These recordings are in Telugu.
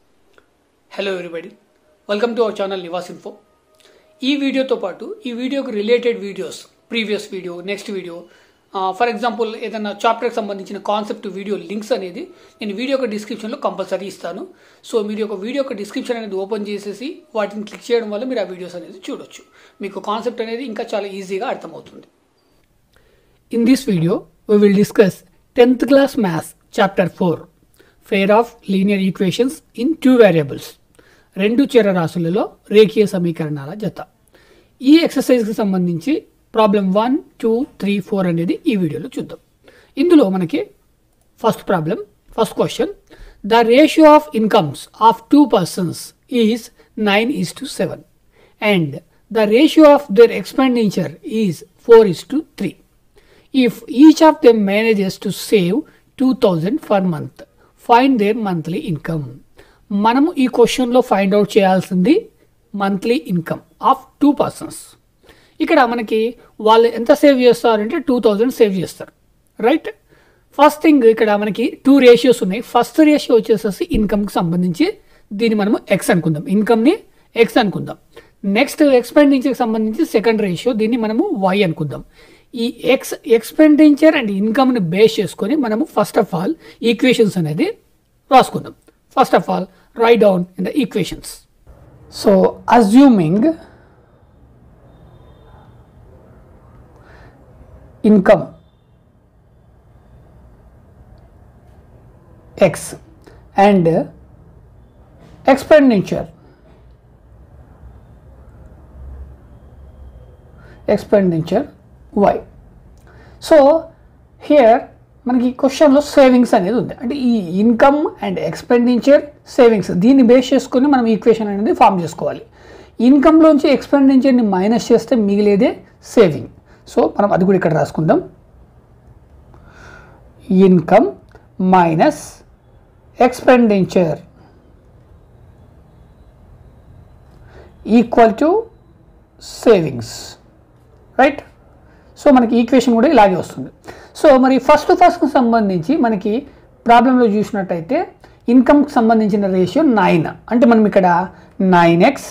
Hello everybody welcome to our channel Nivas info ఈ వీడియోతో పాటు ఈ వీడియోకి related videos previous video next video for example ఏదైనా చాప్టర్కి సంబంధించిన కాన్సెప్ట్ వీడియో లింక్స్ అనేది నేను వీడియో యొక్క డిస్క్రిప్షన్లో కంపల్సరీ ఇస్తాను సో మీరు ఒక వీడియో యొక్క డిస్క్రిప్షన్ అనేది ఓపెన్ చేసేసి వాటిని క్లిక్ చేయడం వల్ల మీరు ఆ వీడియోస్ అనేది చూడొచ్చు మీకు కాన్సెప్ట్ అనేది ఇంకా చాలా ఈజీగా అర్థమవుతుంది in this video we will discuss 10th class maths chapter 4 pair of linear equations in two variables రెండు చరరాశులలో రేఖీయ సమీకరణాల జత ఈ ఎక్సర్సైజ్కి సంబంధించి problem one two three four అనేది ఈ వీడియోలో చూద్దాం ఇందులో మనకి first problem first question the ratio of incomes of two persons is nine is to seven and the ratio of their expenditure is four is to three if each of them manages to save 2000 per month find their monthly income మనము ఈ క్వశ్చన్లో ఫైండ్ అవుట్ చేయాల్సింది monthly income of two persons ఇక్కడ మనకి వాళ్ళు ఎంత సేవ్ చేస్తారంటే టూ థౌజండ్ సేవ్ చేస్తారు రైట్ ఫస్ట్ థింగ్ ఇక్కడ మనకి టూ రేషియోస్ ఉన్నాయి ఫస్ట్ రేషియో వచ్చేసేసి ఇన్కమ్కి సంబంధించి దీన్ని మనము ఎక్స్ అనుకుందాం ఇన్కమ్ని ఎక్స్ అనుకుందాం నెక్స్ట్ ఎక్స్పెండిచర్కి సంబంధించి సెకండ్ రేషియో దీన్ని మనము వై అనుకుందాం ఈ ఎక్స్ ఎక్స్పెండిచర్ అండ్ ఇన్కమ్ని బేస్ చేసుకొని మనము ఫస్ట్ ఆఫ్ ఆల్ ఈక్వేషన్స్ అనేది రాసుకుందాం first of all write down in the equations so assuming income X and expenditure expenditure Y so here మనకి క్వశ్చన్లో సేవింగ్స్ అనేది ఉంది అంటే ఈ ఇన్కమ్ అండ్ ఎక్స్పెండిచర్ సేవింగ్స్ దీన్ని బేస్ చేసుకొని మనం ఈక్వేషన్ అనేది ఫామ్ చేసుకోవాలి ఇన్కమ్లోంచి ఎక్స్పెండిచర్ని మైనస్ చేస్తే మిగిలేదే సేవింగ్ సో మనం అది కూడా ఇక్కడ రాసుకుందాం income minus expenditure equal to savings right so మనకి ఈక్వేషన్ కూడా ఇలాగే వస్తుంది సో మరి ఫస్ట్ ఫస్ట్కి సంబంధించి మనకి ప్రాబ్లంలో చూసినట్టయితే ఇన్కమ్కి సంబంధించిన రేషియో నైన్ అంటే మనం ఇక్కడ నైన్ ఎక్స్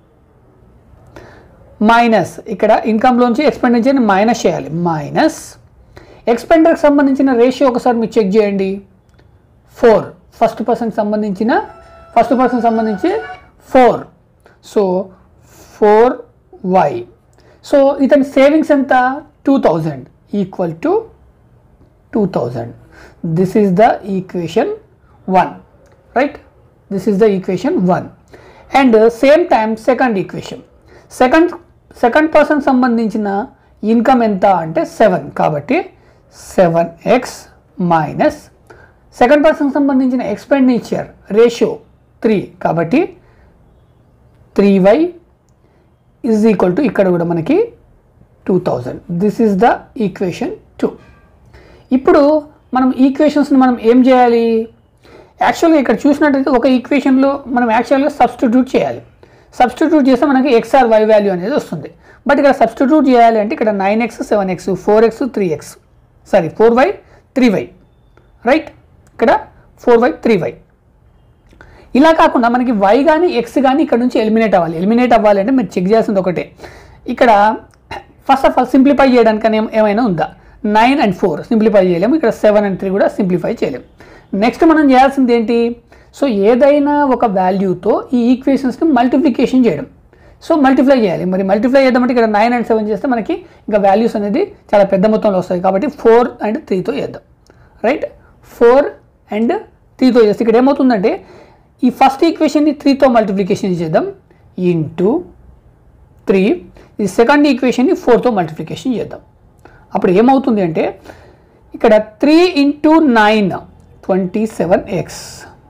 మైనస్ ఇక్కడ ఇన్కమ్లోంచి ఎక్స్పెండిచర్ని మైనస్ చేయాలి మైనస్ ఎక్స్పెండర్కి సంబంధించిన రేషియో ఒకసారి మీరు చెక్ చేయండి ఫోర్ ఫస్ట్ పర్సన్కి సంబంధించిన ఫస్ట్ పర్సన్ సంబంధించి four so four Y so ఇతని సేవింగ్స్ ఎంత two thousand equal to two thousand this is the equation one right this is the equation one and same time second equation second second person సంబంధించిన ఇన్కమ్ ఎంత అంటే సెవెన్ కాబట్టి seven X minus second person సంబంధించిన ఎక్స్పెండిచర్ రేషియో త్రీ కాబట్టి three why is equal to ఇక్కడ కూడా మనకి two thousand this is the equation two ఇప్పుడు మనం ఈక్వేషన్స్ని మనం ఏం చేయాలి యాక్చువల్గా ఇక్కడ చూసినట్టయితే ఒక ఈక్వేషన్లో మనం యాక్చువల్గా సబ్స్టిట్యూట్ చేయాలి సబ్స్టిట్యూట్ చేస్తే మనకి ఎక్స్ఆర్ వై వాల్యూ అనేది వస్తుంది బట్ ఇక్కడ సబ్స్టిట్యూట్ చేయాలి అంటే ఇక్కడ nine X seven X four X three X sorry four Y three Y right ఇక్కడ ఫోర్ వై త్రీ వై ఇలా కాకుండా మనకి వై కానీ ఎక్స్ కానీ ఇక్కడ నుంచి ఎలిమినేట్ అవ్వాలి ఎలిమినేట్ అవ్వాలి అంటే మీరు చెక్ చేయాల్సింది ఒకటే ఇక్కడ ఫస్ట్ ఆఫ్ ఆల్ సింప్లిఫై చేయడానికి ఏం- ఏమైనా ఉందా నైన్ అండ్ ఫోర్ సింప్లిఫై చేయలేము ఇక్కడ సెవెన్ అండ్ త్రీ కూడా సింప్లిఫై చేయలేము నెక్స్ట్ మనం చేయాల్సింది ఏంటి సో ఏదైనా ఒక వాల్యూతో ఈ ఈక్వేషన్స్ని మల్టిప్లికేషన్ చేయడం సో మల్టిప్లై చేయాలి మరి మల్టిప్లై చేద్దామంటే ఇక్కడ నైన్ అండ్ సెవెన్ చేస్తే మనకి ఇంకా వాల్యూస్ అనేది చాలా పెద్ద మొత్తంలో వస్తాయి కాబట్టి ఫోర్ అండ్ త్రీతో చేద్దాం రైట్ ఫోర్ అండ్ త్రీతో చేస్తే ఇక్కడ ఏమవుతుందంటే ఈ ఫస్ట్ ఈక్వేషన్ని త్రీతో మల్టిప్లికేషన్ చేద్దాం ఇంటూ త్రీ ఈ సెకండ్ ఈక్వేషన్ని ఫోర్తో మల్టిప్లికేషన్ చేద్దాం అప్పుడు ఏమవుతుంది అంటే ఇక్కడ three into nine twenty seven X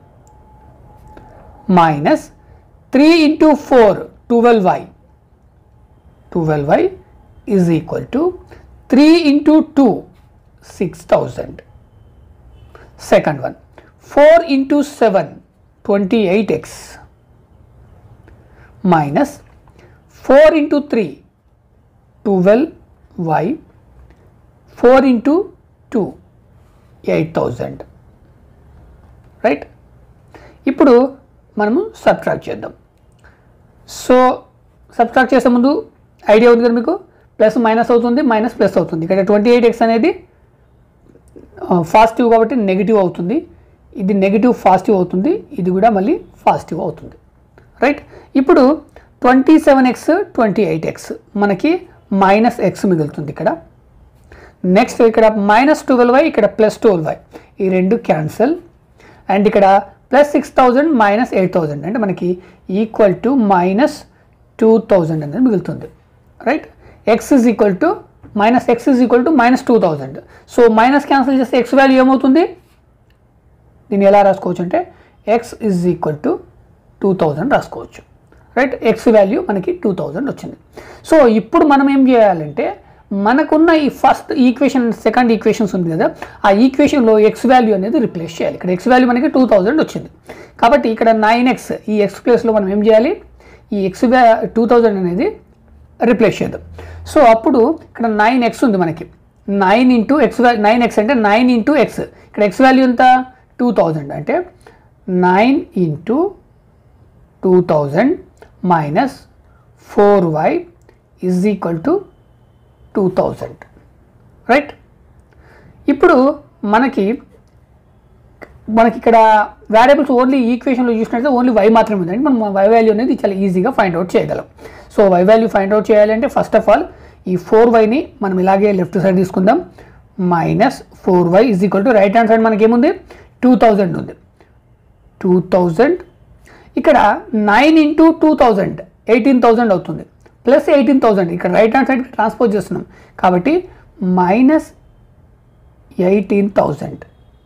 minus three into four twelve Y twelve Y is equal to three into two six thousand second one four into seven twenty eight X minus four into three twelve Y four into two eight thousand right ఇప్పుడు మనము సబ్ట్రాక్ట్ చేద్దాం సో సబ్ట్రాక్ట్ చేసే ముందు ఐడియా ఉంది కదా మీకు ప్లస్ మైనస్ అవుతుంది మైనస్ ప్లస్ అవుతుంది ఇక్కడ ట్వంటీ ఎయిట్ ఎక్స్ అనేది పాజిటివ్ కాబట్టి నెగిటివ్ అవుతుంది ఇది నెగిటివ్ పాజిటివ్ అవుతుంది ఇది కూడా మళ్ళీ పాజిటివ్ అవుతుంది రైట్ ఇప్పుడు twenty seven X twenty eight X మనకి మైనస్ ఎక్స్ మిగులుతుంది ఇక్కడ నెక్స్ట్ ఇక్కడ మైనస్ ట్వెల్వ్ వై ఇక్కడ ప్లస్ ట్వెల్వ్ వై ఈ రెండు క్యాన్సల్ అండ్ ఇక్కడ plus six thousand minus eight thousand అంటే మనకి equal to minus two thousand అనేది మిగులుతుంది right X is equal to minus X is equal to minus two thousand so minus cancel చేస్తే ఎక్స్ వాల్యూ ఏమవుతుంది దీన్ని ఎలా రాసుకోవచ్చు అంటే X is equal to two thousand రాసుకోవచ్చు రైట్ ఎక్స్ వాల్యూ మనకి టూ థౌజండ్ వచ్చింది సో ఇప్పుడు మనం ఏం చేయాలంటే మనకున్న ఈ ఫస్ట్ ఈక్వేషన్ సెకండ్ ఈక్వేషన్స్ ఉంది కదా ఆ ఈక్వేషన్లో ఎక్స్ వాల్యూ అనేది రిప్లేస్ చేయాలి ఇక్కడ ఎక్స్ వాల్యూ మనకి టూ థౌజండ్ వచ్చింది కాబట్టి ఇక్కడ నైన్ ఎక్స్ ఈ ఎక్స్ ప్లేస్లో మనం ఏం చేయాలి ఈ ఎక్స్ వ్యా టూ థౌజండ్ అనేది రిప్లేస్ చేద్దాం సో అప్పుడు ఇక్కడ నైన్ ఎక్స్ ఉంది మనకి nine into x nine x అంటే నైన్ ఇంటూ ఎక్స్ ఇక్కడ ఎక్స్ వాల్యూ ఎంత టూ థౌజండ్ అంటే nine into two thousand minus four y is equal to two thousand right ఇప్పుడు మనకి మనకి ఇక్కడ వేరియబుల్స్ ఓన్లీ ఈక్వేషన్లో చూసినట్లయితే ఓన్లీ వై మాత్రమే ఉందండి మనం వై వాల్యూ అనేది చాలా ఈజీగా ఫైండ్ అవుట్ చేయగలం so y value find out చేయాలంటే ఫస్ట్ ఆఫ్ ఆల్ ఈ ఫోర్ వైని మనం ఇలాగే లెఫ్ట్ సైడ్ తీసుకుందాం minus four y is equal to right hand side మనకి ఏముంది టూ థౌజండ్ ఉంది టూ థౌజండ్ ఇక్కడ nine into two thousand eighteen thousand అవుతుంది ప్లస్ ఎయిటీన్ థౌజండ్ ఇక్కడ రైట్ హ్యాండ్ సైడ్ ట్రాన్స్పోజ్ చేస్తున్నాం కాబట్టి minus eighteen thousand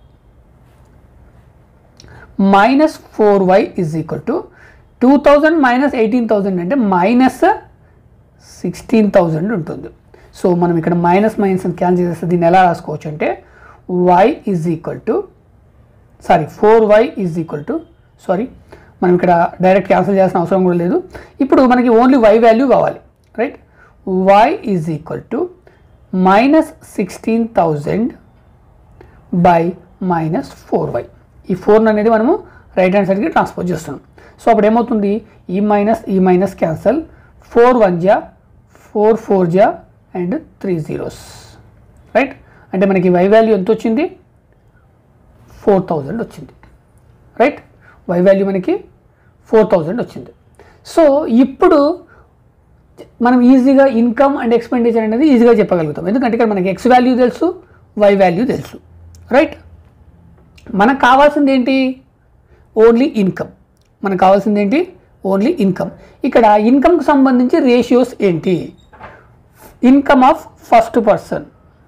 minus four y is equal to two thousand minus eighteen thousand అంటే మైనస్ సిక్స్టీన్ థౌజండ్ ఉంటుంది సో మనం ఇక్కడ మైనస్ మైనస్ క్యాన్సిల్ చేస్తే దీన్ని ఎలా రాసుకోవచ్చు అంటే y is equal to sorry four y is equal to sorry మనం ఇక్కడ డైరెక్ట్ క్యాన్సిల్ చేయాల్సిన అవసరం కూడా లేదు ఇప్పుడు మనకి ఓన్లీ వై వాల్యూ కావాలి right y is equal to minus sixteen thousand by minus four y ఈ ఫోర్ అనేది మనము రైట్ హ్యాండ్ సైడ్కి ట్రాన్స్పోజ్ చేస్తున్నాం సో అప్పుడు ఏమవుతుంది ఈ మైనస్ ఈ మైనస్ క్యాన్సల్ ఫోర్ వన్ జా ఫోర్ ఫోర్ జా అండ్ త్రీ జీరోస్ రైట్ అంటే మనకి వై వాల్యూ ఎంత వచ్చింది ఫోర్ థౌజండ్ వచ్చింది రైట్ వై వాల్యూ మనకి ఫోర్ థౌజండ్ వచ్చింది సో ఇప్పుడు మనం ఈజీగా ఇన్కమ్ అండ్ ఎక్స్పెండిచర్ అనేది ఈజీగా చెప్పగలుగుతాం ఎందుకంటే ఇక్కడ మనకి ఎక్స్ వాల్యూ తెలుసు వై వాల్యూ తెలుసు రైట్ మనకు కావాల్సింది ఏంటి ఓన్లీ ఇన్కమ్ మనకు కావాల్సింది ఏంటి ఓన్లీ ఇన్కమ్ ఇక్కడ ఇన్కమ్కి సంబంధించి రేషియోస్ ఏంటి income of first person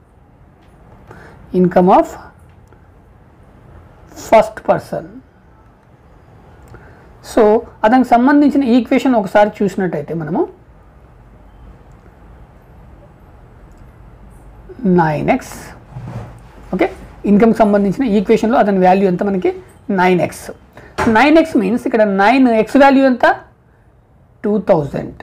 income of first person so అతనికి సంబంధించిన ఈక్వేషన్ ఒకసారి చూసినట్టయితే మనము నైన్ ఎక్స్ ఓకే ఇన్కమ్కి సంబంధించిన ఈక్వేషన్లో అతని వాల్యూ ఎంత మనకి nine x nine x means ఇక్కడ నైన్ ఎక్స్ వాల్యూ ఎంత two thousand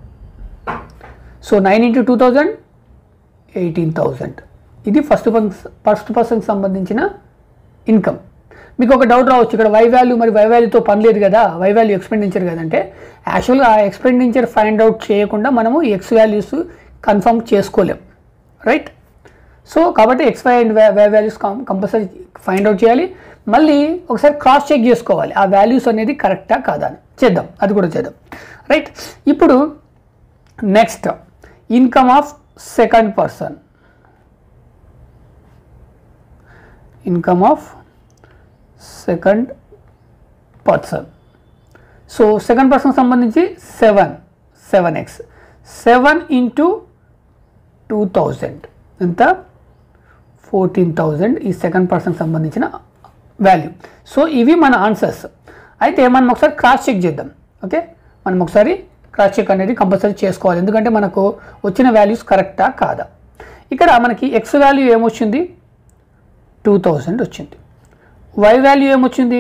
so nine into two thousand eighteen thousand ఇది ఫస్ట్ ఫస్ట్ పర్సన్కి సంబంధించిన ఇన్కమ్ మీకు ఒక డౌట్ రావచ్చు ఇక్కడ వై వాల్యూ మరి వై వాల్యూతో పని లేదు కదా వై వాల్యూ ఎక్స్పెండిచర్ కదంటే యాక్చువల్గా ఆ ఎక్స్పెండిచర్ ఫైండ్ అవుట్ చేయకుండా మనము ఎక్స్ వాల్యూస్ కన్ఫర్మ్ చేసుకోలేం రైట్ సో కాబట్టి x y and y values compulsory find out చేయాలి మళ్ళీ ఒకసారి క్రాస్ చెక్ చేసుకోవాలి ఆ వాల్యూస్ అనేది కరెక్టా కాదా అని చేద్దాం అది కూడా చేద్దాం రైట్ ఇప్పుడు next income of second person income of second person so second person సంబంధించి seven seven x seven into two thousand ఎంత ఫోర్టీన్ థౌజండ్ ఈ సెకండ్ పర్సన్ సంబంధించిన వాల్యూ సో ఇవి మన ఆన్సర్స్ అయితే మనం ఒకసారి క్రాస్ చెక్ చేద్దాం ఓకే మనం ఒకసారి క్రాస్ చెక్ అనేది కంపల్సరీ చేసుకోవాలి ఎందుకంటే మనకు వచ్చిన వాల్యూస్ కరెక్టా కాదా ఇక్కడ మనకి ఎక్స్ వాల్యూ ఏమొచ్చింది టూ థౌజండ్ వచ్చింది వై వాల్యూ ఏమొచ్చింది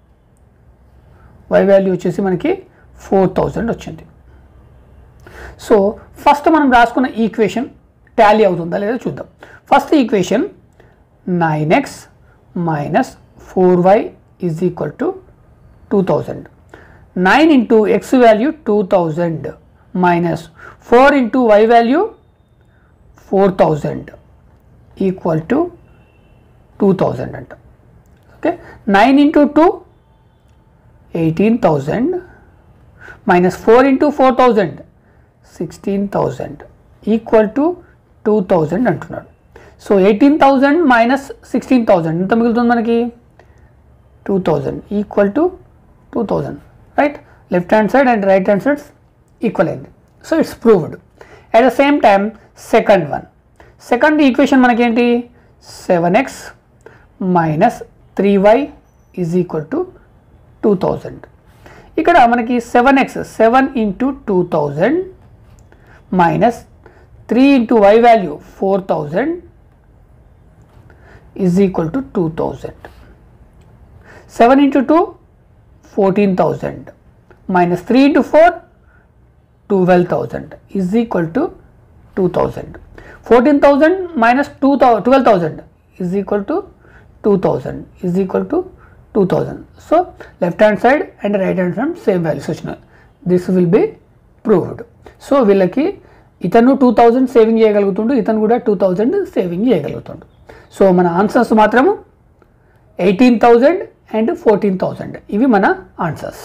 వై వాల్యూ వచ్చేసి మనకి ఫోర్ థౌజండ్ వచ్చింది సో ఫస్ట్ మనం రాసుకున్న ఈక్వేషన్ టాలీ అవుతుందా లేదా చూద్దాం first equation nine x minus four y is equal to two thousand nine into x value two thousand minus four into y value four thousand equal to two thousand అంట okay nine into two eighteen thousand minus four into four thousand sixteen thousand equal to two thousand అంటున్నాడు so eighteen thousand minus sixteen thousand ఎంత మిగులుతుంది మనకి two thousand equal to two thousand right left hand side and right hand sides equal అయింది so it's proved at the same time second one second equation మనకేంటి seven X minus three why is equal to two thousand ఇక్కడ మనకి seven x seven into two thousand minus three into y value four thousand is equal to two thousand seven into two fourteen thousand minus three into four twelve thousand is equal to two thousand fourteen thousand minus two thou twelve thousand is equal to two thousand is equal to two thousand so left hand side and right hand side same values వచ్చినాయి this will be proved so వీళ్ళకి ఇతను టూ థౌజండ్ సేవింగ్ చేయగలుగుతుండు ఇతను కూడా టూ థౌజండ్ సేవింగ్ చేయగలుగుతుండు సో మన ఆన్సర్స్ మాత్రము eighteen thousand and fourteen thousand ఇవి మన answers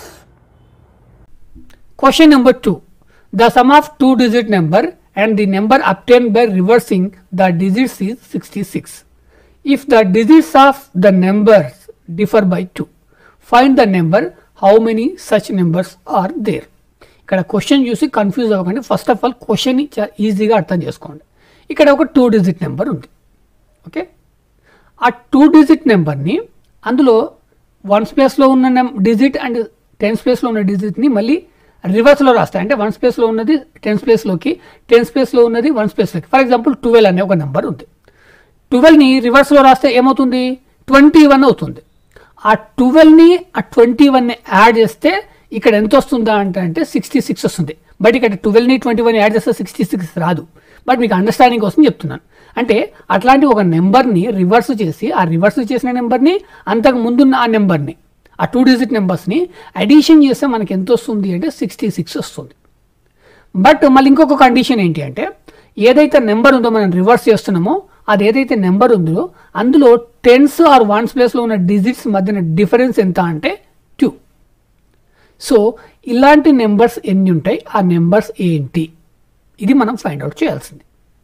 question number two the sum of two digit number and the number obtained by reversing the digits is sixty six if the digits of the numbers differ by two find the number how many such numbers are there ఇక్కడ క్వశ్చన్ చూసి కన్ఫ్యూజ్ అవ్వకండి ఫస్ట్ ఆఫ్ ఆల్ క్వశ్చన్ని చాలా ఈజీగా అర్థం చేసుకోండి ఇక్కడ ఒక టూ డిజిట్ నెంబర్ ఉంది ఓకే ఆ టూ డిజిట్ నెంబర్ని అందులో వన్స్ ప్లేస్లో ఉన్న నెం డిజిట్ అండ్ టెన్స్ ప్లేస్లో ఉన్న డిజిట్ని మళ్ళీ రివర్స్లో రాస్తాయి అంటే వన్స్ ప్లేస్లో ఉన్నది టెన్స్ ప్లేస్లోకి టెన్స్ ప్లేస్లో ఉన్నది వన్స్ ప్లేస్లోకి ఫర్ ఎగ్జాంపుల్ ట్వెల్వ్ అనే ఒక నెంబర్ ఉంది ట్వెల్వ్ని రివర్స్లో రాస్తే ఏమవుతుంది ట్వంటీ వన్ అవుతుంది ఆ ట్వెల్వ్ని ఆ ట్వంటీ వన్ని యాడ్ చేస్తే ఇక్కడ ఎంత వస్తుందా అంటే అంటే సిక్స్టీ సిక్స్ వస్తుంది బట్ ఇక్కడ ట్వెల్వ్ని ట్వంటీ వన్ యాడ్ చేస్తే సిక్స్టీ సిక్స్ రాదు బట్ మీకు అండర్స్టాండింగ్ కోసం చెప్తున్నాను అంటే అట్లాంటి ఒక నెంబర్ని రివర్స్ చేసి ఆ రివర్స్ చేసిన నెంబర్ని అంతకు ముందున్న ఆ నెంబర్ని ఆ టూ డిజిట్ నెంబర్స్ని అడిషన్ చేస్తే మనకి ఎంత వస్తుంది అంటే సిక్స్టీ సిక్స్ వస్తుంది బట్ మళ్ళీ ఇంకొక కండిషన్ ఏంటి అంటే ఏదైతే నెంబర్ ఉందో మనం రివర్స్ చేస్తున్నామో అది ఏదైతే నెంబర్ ఉందో అందులో టెన్స్ ఆర్ వన్స్ ప్లేస్లో ఉన్న డిజిట్స్ మధ్యన డిఫరెన్స్ ఎంత అంటే టూ సో ఇలాంటి నెంబర్స్ ఎన్ని ఉంటాయి ఆ నెంబర్స్ ఏంటి ఇది మనం ఫైండ్ అవుట్ చేయాల్సింది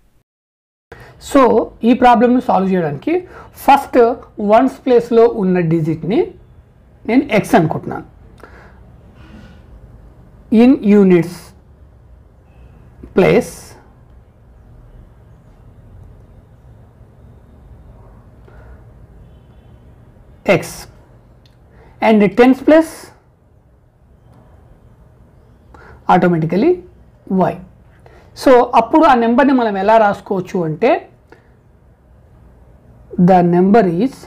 సో ఈ ప్రాబ్లమ్ని సాల్వ్ చేయడానికి ఫస్ట్ వన్స్ ప్లేస్లో ఉన్న డిజిట్ని నేను ఎక్స్ అనుకుంటున్నాను in units place x and tens plus automatically y so అప్పుడు ఆ నెంబర్ని మనం ఎలా రాసుకోవచ్చు అంటే the number is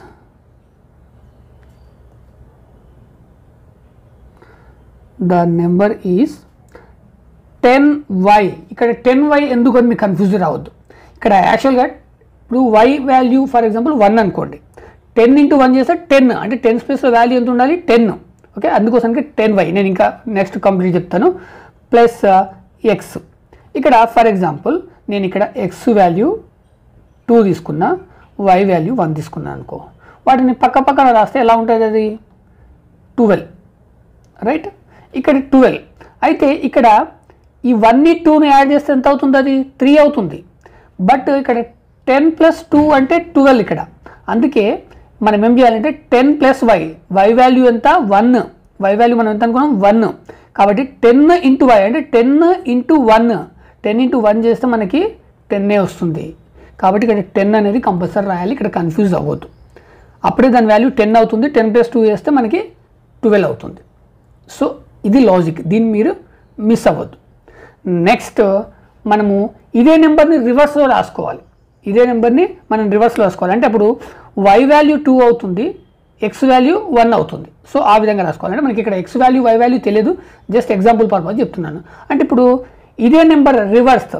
the number is ten y ఇక్కడ టెన్ వై ఎందుకు అని మీకు కన్ఫ్యూజ్ రావద్దు ఇక్కడ యాక్చువల్గా ఇప్పుడు y value for example one అనుకోండి టెన్ ఇంటూ వన్ చేస్తే టెన్ అంటే టెన్ స్పేస్లో వాల్యూ ఎంత ఉండాలి టెన్ ఓకే అందుకోసానికి టెన్ వై నేను ఇంకా నెక్స్ట్ కంప్లీట్ చెప్తాను ప్లస్ ఎక్స్ ఇక్కడ ఫర్ ఎగ్జాంపుల్ నేను ఇక్కడ ఎక్స్ వాల్యూ టూ తీసుకున్నా వై వాల్యూ వన్ తీసుకున్నా అనుకో వాటిని పక్క పక్కన రాస్తే ఎలా ఉంటుంది అది ట్వెల్వ్ రైట్ ఇక్కడ ట్వెల్వ్ అయితే ఇక్కడ ఈ వన్ని టూని యాడ్ చేస్తే ఎంత అవుతుంది అది త్రీ అవుతుంది బట్ ఇక్కడ టెన్ ప్లస్ టూ అంటే ట్వెల్వ్ ఇక్కడ అందుకే మనం ఏం చేయాలంటే ten plus y y value ఎంత వన్ వై వాల్యూ మనం ఎంత అనుకున్నాం వన్ కాబట్టి టెన్ ఇంటూ వై అంటే ten into one ten into one చేస్తే మనకి టెన్నే వస్తుంది కాబట్టి ఇక్కడ టెన్ అనేది కంపల్సరీ రాయాలి ఇక్కడ కన్ఫ్యూజ్ అవ్వద్దు అప్పుడే దాని వాల్యూ టెన్ అవుతుంది టెన్ ప్లస్ టూ చేస్తే మనకి ట్వెల్వ్ అవుతుంది సో ఇది లాజిక్ దీన్ని మీరు మిస్ అవ్వద్దు నెక్స్ట్ మనము ఇదే నెంబర్ని రివర్స్లో రాసుకోవాలి ఇదే నెంబర్ని మనం రివర్స్లో రాసుకోవాలి అంటే అప్పుడు వై వాల్యూ టూ అవుతుంది ఎక్స్ వాల్యూ వన్ అవుతుంది సో ఆ విధంగా రాసుకోవాలి అంటే మనకి ఇక్కడ ఎక్స్ వాల్యూ వై వాల్యూ తెలియదు జస్ట్ ఎగ్జాంపుల్ పర్పస్ చెప్తున్నాను అంటే ఇప్పుడు ఇదే నెంబర్ రివర్స్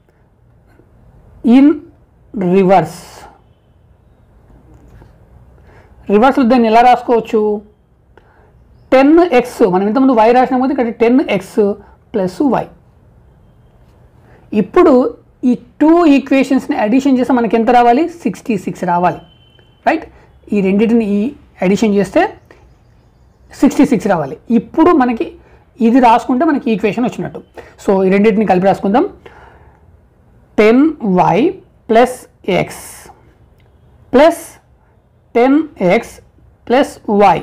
ఇన్ రివర్స్ రివర్స్లో దాన్ని ఎలా రాసుకోవచ్చు టెన్ ఎక్స్ మనం ఇంతకుముందు వై రాసినాం కదా ఇక్కడ టెన్ ఎక్స్ ప్లస్ వై ఇప్పుడు ఈ టూ ఈక్వేషన్స్ని అడిషన్ చేస్తే మనకి ఎంత రావాలి సిక్స్టీ సిక్స్ రావాలి రైట్ ఈ రెండింటిని ఈ అడిషన్ చేస్తే సిక్స్టీ సిక్స్ రావాలి ఇప్పుడు మనకి ఇది రాసుకుంటే మనకి ఈక్వేషన్ వచ్చినట్టు సో ఈ రెండింటిని కలిపి రాసుకుందాం ten y plus x plus ten x plus y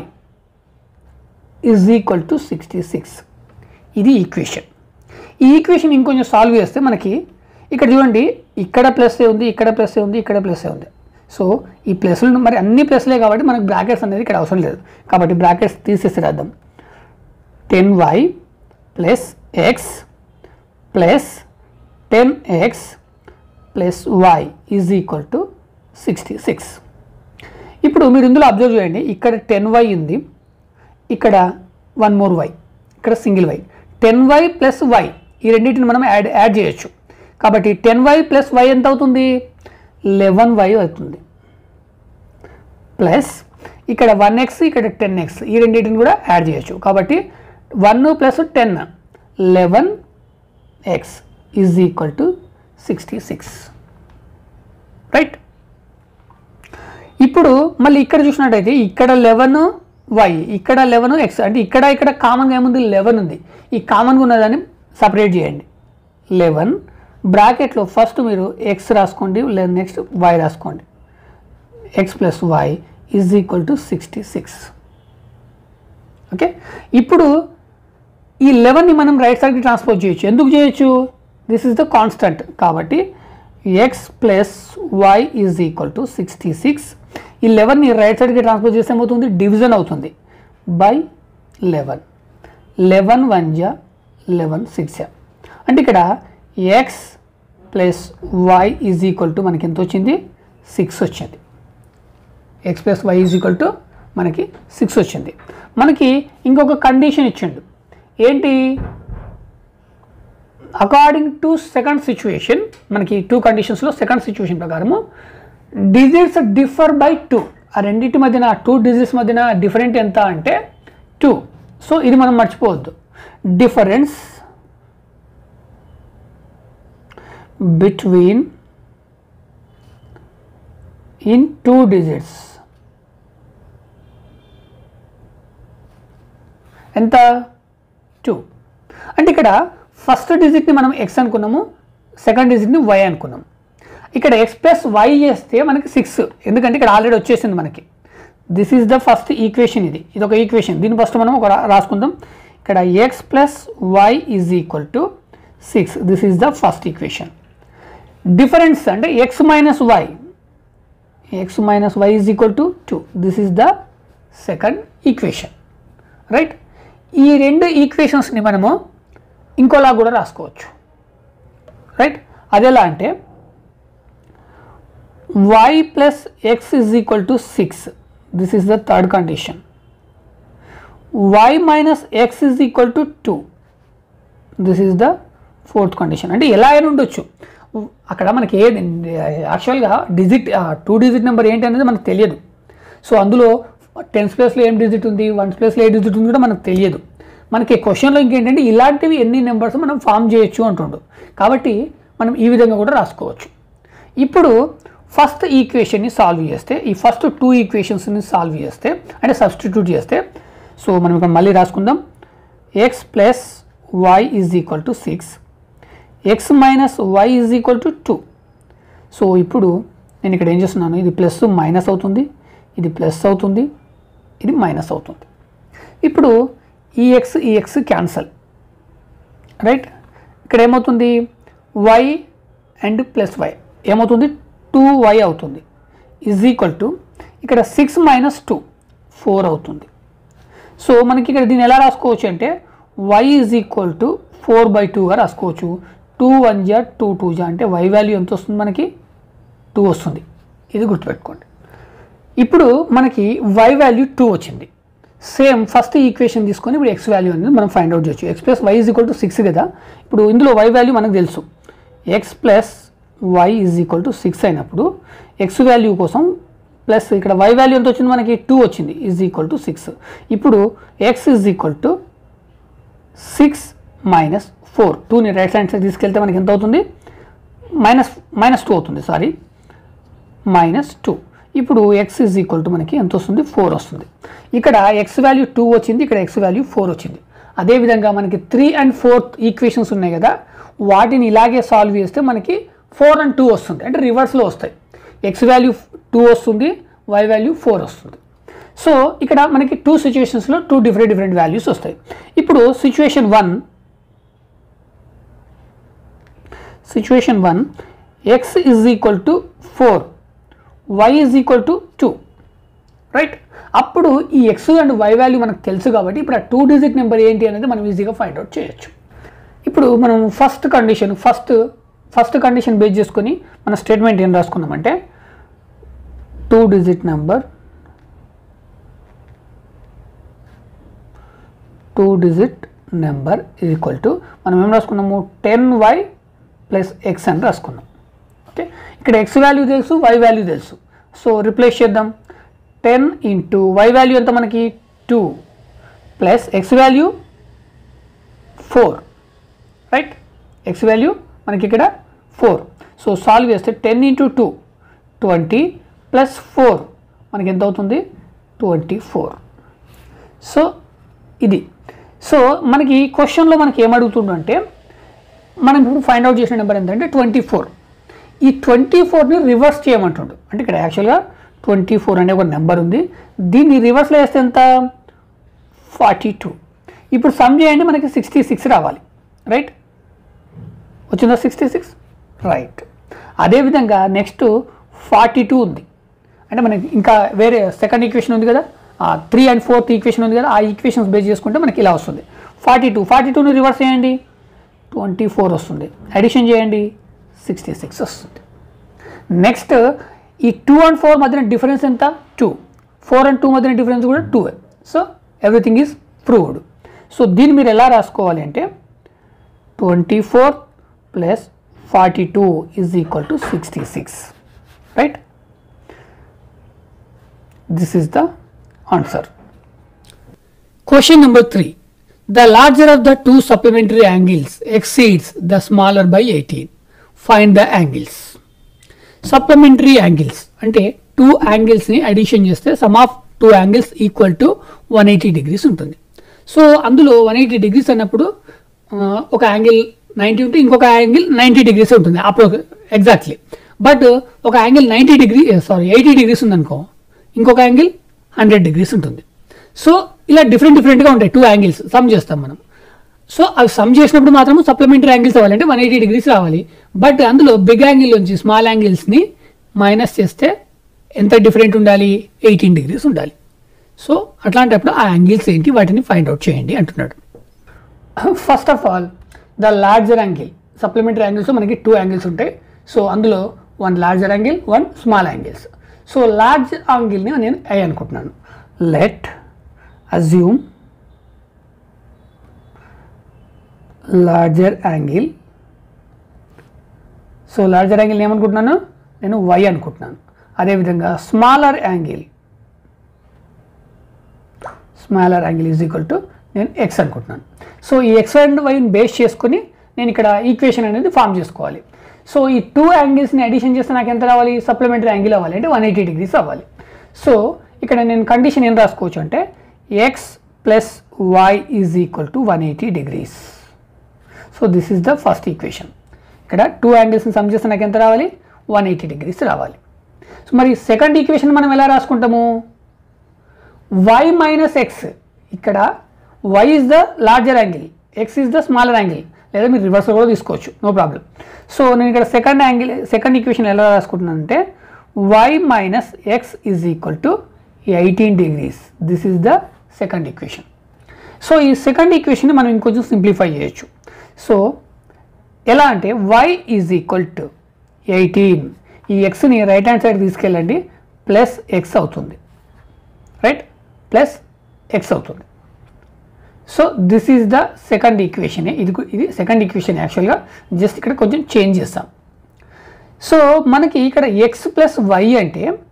is equal to sixty six ఇది ఈక్వేషన్ ఈ ఈక్వేషన్ ఇంకొంచెం సాల్వ్ చేస్తే మనకి ఇక్కడ చూడండి ఇక్కడ ప్లస్ ఉంది ఇక్కడ ప్లస్ ఉంది ఇక్కడ ప్లస్ ఉంది సో ఈ ప్లస్లు మరి అన్ని ప్లస్లే కాబట్టి మనకు బ్రాకెట్స్ అనేది ఇక్కడ అవసరం లేదు కాబట్టి బ్రాకెట్స్ తీసేసి రాద్దాం ten y plus x plus ten x plus y is equal to sixty six ఇప్పుడు మీరు ఇందులో అబ్జర్వ్ చేయండి ఇక్కడ టెన్ వై ఉంది ఇక్కడ వన్ మోర్ వై ఇక్కడ single y ten y plus y ఈ రెండింటిని మనం యాడ్ యాడ్ చేయొచ్చు కాబట్టి టెన్ వై ప్లస్ వై ఎంత అవుతుంది లెవెన్ వై అవుతుంది ప్లస్ ఇక్కడ వన్ ఎక్స్ ఇక్కడ టెన్ ఎక్స్ ఈ రెండింటిని కూడా యాడ్ చేయొచ్చు కాబట్టి one plus ten eleven x is equal to sixty six right ఇప్పుడు మళ్ళీ ఇక్కడ చూసినట్టయితే ఇక్కడ లెవెన్ వై ఇక్కడ లెవెన్ ఎక్స్ అంటే ఇక్కడ ఇక్కడ కామన్గా ఏముంది లెవెన్ ఉంది ఈ కామన్గా ఉన్నదాన్ని సపరేట్ చేయండి లెవెన్ బ్రాకెట్లో ఫస్ట్ మీరు ఎక్స్ రాసుకోండి లేదా నెక్స్ట్ వై రాసుకోండి x plus y is equal to sixty six okay ఇప్పుడు ఈ లెవెన్ని మనం రైట్ సైడ్కి ట్రాన్స్పోజ్ చేయొచ్చు ఎందుకు చేయొచ్చు దిస్ ఇస్ ద కాన్స్టంట్ కాబట్టి x plus y is equal to sixty six ఈ లెవెన్ని రైట్ సైడ్కి ట్రాన్స్పోజ్ చేస్తే ఏమవుతుంది డివిజన్ అవుతుంది బై లెవెన్ లెవెన్ వన్ జా లెవెన్ సిక్స్ జా అంటే ఇక్కడ x plus y is equal to మనకి ఎంత వచ్చింది సిక్స్ వచ్చింది x plus y is equal to మనకి సిక్స్ వచ్చింది మనకి ఇంకొక కండిషన్ ఇచ్చిండు ఏంటి అకార్డింగ్ టు సెకండ్ సిచ్యువేషన్ మనకి టూ కండిషన్స్లో సెకండ్ సిచ్యువేషన్ ప్రకారము డిజిట్స్ డిఫర్ బై టూ ఆ రెండింటి మధ్యన టూ డిజిట్స్ మధ్యన డిఫరెంట్ ఎంత అంటే టూ సో ఇది మనం మర్చిపోవద్దు difference between in two digits ఎంత టూ అంటే ఇక్కడ ఫస్ట్ డిజిట్ని మనం ఎక్స్ అనుకున్నాము సెకండ్ డిజిట్ని వై అనుకున్నాం ఇక్కడ ఎక్స్ ప్లస్ వై చేస్తే మనకి సిక్స్ ఎందుకంటే ఇక్కడ ఆల్రెడీ వచ్చేసింది మనకి this is the first equation ఇది ఇది ఒక ఈక్వేషన్ దీని ఫస్ట్ మనం ఒక రా- రాసుకుందాం ఇక్కడ x plus y is equal to six this is the first equation difference అంటే x minus y x minus y is equal to two this is the second equation right ఈ రెండు ఈక్వేషన్స్ని మనము ఇంకోలా కూడా రాసుకోవచ్చు రైట్ అదెలా అంటే y plus x is equal to six this is the third condition y minus x is equal to two this is the fourth condition అంటే ఎలా అయినా ఉండొచ్చు అక్కడ మనకి ఏది యాక్చువల్గా డిజిట్ టూ డిజిట్ నెంబర్ ఏంటి అనేది మనకు తెలియదు సో అందులో టెన్స్ ప్లేస్లో ఏం డిజిట్ ఉంది వన్స్ ప్లేస్లో ఏ డిజిట్ ఉంది కూడా మనకు తెలియదు మనకి క్వశ్చన్లో ఇంకేంటంటే ఇలాంటివి ఎన్ని నెంబర్స్ మనం ఫామ్ చేయొచ్చు అంటుండు కాబట్టి మనం ఈ విధంగా కూడా రాసుకోవచ్చు ఇప్పుడు ఫస్ట్ ఈక్వేషన్ని సాల్వ్ చేస్తే ఈ ఫస్ట్ టూ ఈక్వేషన్స్ని సాల్వ్ చేస్తే అంటే సబ్స్టిట్యూట్ చేస్తే సో మనం ఇక్కడ మళ్ళీ రాసుకుందాం x plus y is equal to six x minus y is equal to two so ఇప్పుడు నేను ఇక్కడ ఏం చేస్తున్నాను ఇది ప్లస్ మైనస్ అవుతుంది ఇది ప్లస్ అవుతుంది ఇది మైనస్ అవుతుంది ఇప్పుడు ఈ ఎక్స్ ఈ ఎక్స్ క్యాన్సల్ రైట్ ఇక్కడ ఏమవుతుంది వై అండ్ ప్లస్ వై ఏమవుతుంది టూ వై అవుతుంది ఈజ్ ఈక్వల్ టు ఇక్కడ సిక్స్ మైనస్ టూ ఫోర్ అవుతుంది సో మనకి ఇక్కడ దీన్ని ఎలా రాసుకోవచ్చు అంటే y is equal to four by టూగా రాసుకోవచ్చు టూ వన్ జా టూ టూ జా అంటే వై వాల్యూ ఎంత వస్తుంది మనకి టూ వస్తుంది ఇది గుర్తుపెట్టుకోండి ఇప్పుడు మనకి వై వాల్యూ టూ వచ్చింది సేమ్ ఫస్ట్ ఈక్వేషన్ తీసుకొని ఇప్పుడు ఎక్స్ వాల్యూ అనేది మనం ఫైండ్ అవుట్ చేయొచ్చు x plus y is equal to six కదా ఇప్పుడు ఇందులో వై వాల్యూ మనకు తెలుసు x plus y is equal to six అయినప్పుడు ఎక్స్ వాల్యూ కోసం ప్లస్ ఇక్కడ వై వాల్యూ ఎంత వచ్చింది మనకి టూ వచ్చింది ఈజ్ ఈక్వల్ టు సిక్స్ ఇప్పుడు x is equal to six minus four టూని రైట్ హ్యాండ్ సైడ్ తీసుకెళ్తే మనకి ఎంత అవుతుంది మైనస్ మైనస్ టూ అవుతుంది సారీ మైనస్ టూ ఇప్పుడు ఎక్స్ ఈజ్ ఈక్వల్ టు మనకి ఎంత వస్తుంది ఫోర్ వస్తుంది ఇక్కడ ఎక్స్ వాల్యూ టూ వచ్చింది ఇక్కడ ఎక్స్ వాల్యూ ఫోర్ వచ్చింది అదేవిధంగా మనకి త్రీ అండ్ ఫోర్త్ ఈక్వేషన్స్ ఉన్నాయి కదా వాటిని ఇలాగే సాల్వ్ చేస్తే మనకి ఫోర్ అండ్ టూ వస్తుంది అంటే రివర్స్లో వస్తాయి ఎక్స్ వాల్యూ టూ వస్తుంది వై వాల్యూ ఫోర్ వస్తుంది సో ఇక్కడ మనకి టూ సిచ్యువేషన్స్లో టూ డిఫరెంట్ డిఫరెంట్ వాల్యూస్ వస్తాయి ఇప్పుడు situation one situation one x is equal to four y is equal to two right అప్పుడు ఈ ఎక్స్ అండ్ వై వాల్యూ మనకు తెలుసు కాబట్టి ఇప్పుడు ఆ టూ డిజిట్ నెంబర్ ఏంటి అనేది మనం ఈజీగా ఫైండ్ అవుట్ చేయొచ్చు ఇప్పుడు మనం first condition first first condition base చేసుకొని మన స్టేట్మెంట్ ఏం రాసుకున్నామంటే two digit number two digit number equal to మనం ఏం రాసుకున్నాము టెన్ వై ప్లస్ ఎక్స్ అని రాసుకున్నాం ఓకే ఇక్కడ ఎక్స్ వాల్యూ తెలుసు వై వాల్యూ తెలుసు సో రిప్లేస్ చేద్దాం టెన్ ఇంటూ వై వాల్యూ ఎంత మనకి two plus x value four right X value మనకి ఇక్కడ ఫోర్ సో సాల్వ్ చేస్తే ten into two twenty plus four మనకి ఎంత అవుతుంది ట్వంటీ ఫోర్ సో ఇది సో మనకి క్వశ్చన్లో మనకి ఏమడుగుతుండంటే మనం ఇప్పుడు ఫైండ్ అవుట్ చేసిన నెంబర్ ఏంటంటే ట్వంటీ ఫోర్ ఈ ట్వంటీ ఫోర్ని రివర్స్ చేయమంటుండు అంటే ఇక్కడ యాక్చువల్గా ట్వంటీ ఫోర్ అనే ఒక నెంబర్ ఉంది దీన్ని రివర్స్లో వేస్తే ఎంత ఫార్టీ టూ ఇప్పుడు సమ్ చేయండి మనకి సిక్స్టీ సిక్స్ రావాలి రైట్ వచ్చిందా సిక్స్టీ సిక్స్ రైట్ అదేవిధంగా నెక్స్ట్ ఫార్టీ టూ ఉంది అంటే మనకి ఇంకా వేరే సెకండ్ ఈక్వేషన్ ఉంది కదా త్రీ అండ్ ఫోర్త్ ఈక్వేషన్ ఉంది కదా ఆ ఈక్వేషన్స్ బేస్ చేసుకుంటే మనకి ఇలా వస్తుంది ఫార్టీ టూ ఫార్టీ టూని రివర్స్ చేయండి ట్వంటీ ఫోర్ వస్తుంది అడిషన్ చేయండి సిక్స్టీ సిక్స్ వస్తుంది నెక్స్ట్ ఈ టూ అండ్ ఫోర్ మధ్యన డిఫరెన్స్ ఎంత టూ ఫోర్ అండ్ టూ మధ్యన డిఫరెన్స్ కూడా two so everything is proved so దీన్ని మీరు ఎలా రాసుకోవాలి అంటే twenty four plus forty two is equal to sixty six right this is the answer question number three The larger of the two supplementary angles exceeds the smaller by 18. Find the angles. Supplementary angles అంటే టూ యాంగిల్స్ని అడిషన్ చేస్తే sum of two angles equal to one eighty degrees ఉంటుంది సో అందులో వన్ ఎయిటీ డిగ్రీస్ అన్నప్పుడు ఆ, ఒక యాంగిల్ నైంటీ ఉంటే ఇంకొక యాంగిల్ నైంటీ డిగ్రీస్ ఉంటుంది అప్పుడు ఎగ్జాక్ట్లీ బట్ ఒక angle ninety degree sorry eighty degrees ఉందనుకో ఇంకొక యాంగిల్ హండ్రెడ్ డిగ్రీస్ ఉంటుంది సో ఇలా డిఫరెంట్ డిఫరెంట్గా ఉంటాయి టూ యాంగిల్స్ సమ్ చేస్తాం మనం సో అవి సమ్ చేసినప్పుడు మాత్రం సప్లిమెంటరీ యాంగిల్స్ అవ్వాలి అంటే వన్ ఎయిటీ డిగ్రీస్ రావాలి బట్ అందులో బిగ్ యాంగిల్ నుంచి స్మాల్ యాంగిల్స్ని మైనస్ చేస్తే ఎంత డిఫరెంట్ ఉండాలి ఎయిటీన్ డిగ్రీస్ ఉండాలి సో అట్లాంటప్పుడు ఆ యాంగిల్స్ ఏంటి వాటిని ఫైండ్ అవుట్ చేయండి అంటున్నాడు first of all the larger angle supplementary angles మనకి టూ యాంగిల్స్ ఉంటాయి సో అందులో one larger angle one small angles so large యాంగిల్ని నేను ఐ అనుకుంటున్నాను let assume larger angle so larger angle ఏమనుకుంటున్నాను నేను వై అనుకుంటున్నాను అదేవిధంగా smaller angle smaller angle is equal to నేను ఎక్స్ అనుకుంటున్నాను సో ఈ ఎక్స్ అండ్ వైని బేస్ చేసుకుని నేను ఇక్కడ ఈక్వేషన్ అనేది ఫామ్ చేసుకోవాలి సో ఈ టూ యాంగిల్స్ని అడిషన్ చేస్తే నాకు ఎంత రావాలి సప్లిమెంటరీ యాంగిల్ అవ్వాలి అంటే వన్ ఎయిటీ డిగ్రీస్ అవ్వాలి సో ఇక్కడ నేను కండిషన్ ఏం రాసుకోవచ్చు అంటే x plus y is equal to one eighty degrees so this is the first equation ఇక్కడ టూ యాంగిల్స్ని సమ్ చేస్తే నాకు ఎంత రావాలి వన్ ఎయిటీ డిగ్రీస్ రావాలి సో మరి సెకండ్ ఈక్వేషన్ మనం ఎలా రాసుకుంటాము వై మైనస్ ఎక్స్ ఇక్కడ y is the larger angle x is the smaller angle లేదా మీరు రివర్స్ కూడా తీసుకోవచ్చు నో ప్రాబ్లం సో నేను ఇక్కడ సెకండ్ యాంగిల్ సెకండ్ ఈక్వేషన్ ఎలా రాసుకుంటున్నానంటే y minus x is equal to eighteen degrees this is the second equation so ఈ సెకండ్ ఈక్వేషన్ మనం ఇంకొంచెం సింప్లిఫై చేయొచ్చు సో ఎలా అంటే y is equal to eighteen ఈ ఎక్స్ని రైట్ హ్యాండ్ సైడ్ తీసుకెళ్ళండి ప్లస్ ఎక్స్ అవుతుంది రైట్ ప్లస్ ఎక్స్ అవుతుంది so this is the second equation ఇది కు- ఇది సెకండ్ ఈక్వేషన్ యాక్చువల్గా జస్ట్ ఇక్కడ కొంచెం చేంజ్ చేస్తాం సో మనకి ఇక్కడ ఎక్స్ ప్లస్ వై అంటే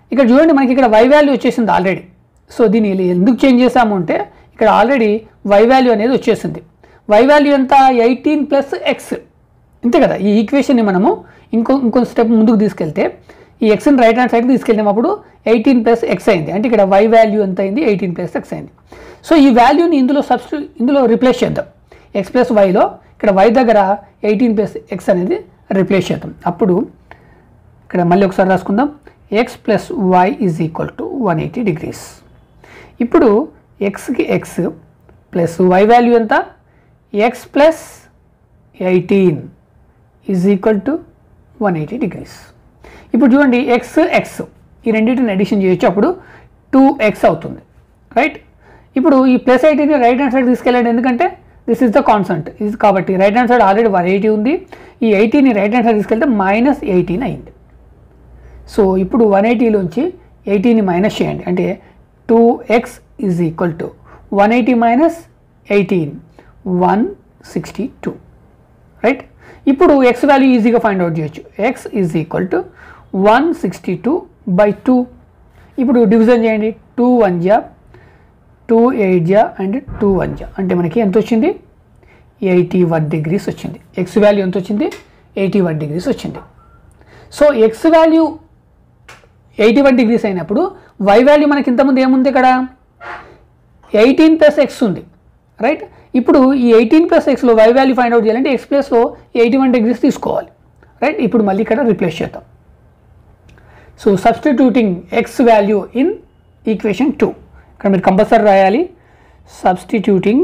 ఇక్కడ చూడండి మనకి ఇక్కడ వై వాల్యూ వచ్చేసింది ఆల్రెడీ సో దీన్ని ఇలా ఎందుకు చేంజ్ చేసాము అంటే ఇక్కడ ఆల్రెడీ వై వాల్యూ అనేది వచ్చేసింది వై వాల్యూ ఎంత ఎయిటీన్ ప్లస్ ఎక్స్ అంతే కదా ఈ ఈక్వేషన్ని మనము ఇంకో ఇంకో స్టెప్ ముందుకు తీసుకెళ్తే ఈ ఎక్స్ని రైట్ హ్యాండ్ సైడ్ తీసుకెళ్ళినప్పుడు ఎయిటీన్ ప్లస్ ఎక్స్ అయింది అంటే ఇక్కడ వై వాల్యూ ఎంత అయింది ఎయిటీన్ ప్లస్ ఎక్స్ అయింది సో ఈ వాల్యూని ఇందులో సబ్స్టి ఇందులో రిప్లేస్ చేద్దాం ఎక్స్ ప్లస్ వైలో ఇక్కడ వై దగ్గర ఎయిటీన్ ప్లస్ ఎక్స్ అనేది రిప్లేస్ చేద్దాం అప్పుడు ఇక్కడ మళ్ళీ ఒకసారి రాసుకుందాం x plus y is equal to one eighty degrees ఇప్పుడు ఎక్స్కి ఎక్స్ ప్లస్ వై వాల్యూ ఎంత x plus eighteen is equal to one eighty degrees ఇప్పుడు చూడండి ఎక్స్ ఎక్స్ ఈ రెండింటిని అడిషన్ చేయొచ్చు అప్పుడు టూ ఎక్స్ అవుతుంది రైట్ ఇప్పుడు ఈ ప్లస్ ఎయిటీని రైట్ హ్యాండ్ సైడ్ తీసుకెళ్ళండి ఎందుకంటే దిస్ ఇస్ ద కాన్సంట్ ఇది కాబట్టి right hand side already one eighty ఉంది ఈ ఎయిటీని రైట్ హ్యాండ్ సైడ్ తీసుకెళ్తే మైనస్ ఎయిటీన్ అయింది సో ఇప్పుడు వన్ ఎయిటీలోంచి ఎయిటీని మైనస్ చేయండి అంటే two x is equal to one eighty minus eighteen one sixty two right ఇప్పుడు ఎక్స్ వాల్యూ ఈజీగా ఫైండ్ అవుట్ చేయొచ్చు x is equal to one sixty two by two ఇప్పుడు డివిజన్ చేయండి టూ వన్ జా టూ ఎయిట్ జా అండ్ టూ వన్ జా అంటే మనకి ఎంత వచ్చింది ఎయిటీ వన్ డిగ్రీస్ వచ్చింది ఎక్స్ వాల్యూ ఎంత వచ్చింది ఎయిటీ వన్ డిగ్రీస్ వచ్చింది so x value eighty one degrees అయినప్పుడు వై వాల్యూ మనకి ఇంతకుముందు ఏముంది ఇక్కడ ఎయిటీన్ ప్లస్ ఎక్స్ ఉంది రైట్ ఇప్పుడు ఈ ఎయిటీన్ ప్లస్ ఎక్స్లో వై వాల్యూ ఫైండ్ అవుట్ చేయాలంటే ఎక్స్ ప్లస్లో ఎయిటీ వన్ డిగ్రీస్ తీసుకోవాలి రైట్ ఇప్పుడు మళ్ళీ ఇక్కడ రిప్లేస్ చేద్దాం so substituting x value in equation two ఇక్కడ మీరు కంపల్సరీ రాయాలి substituting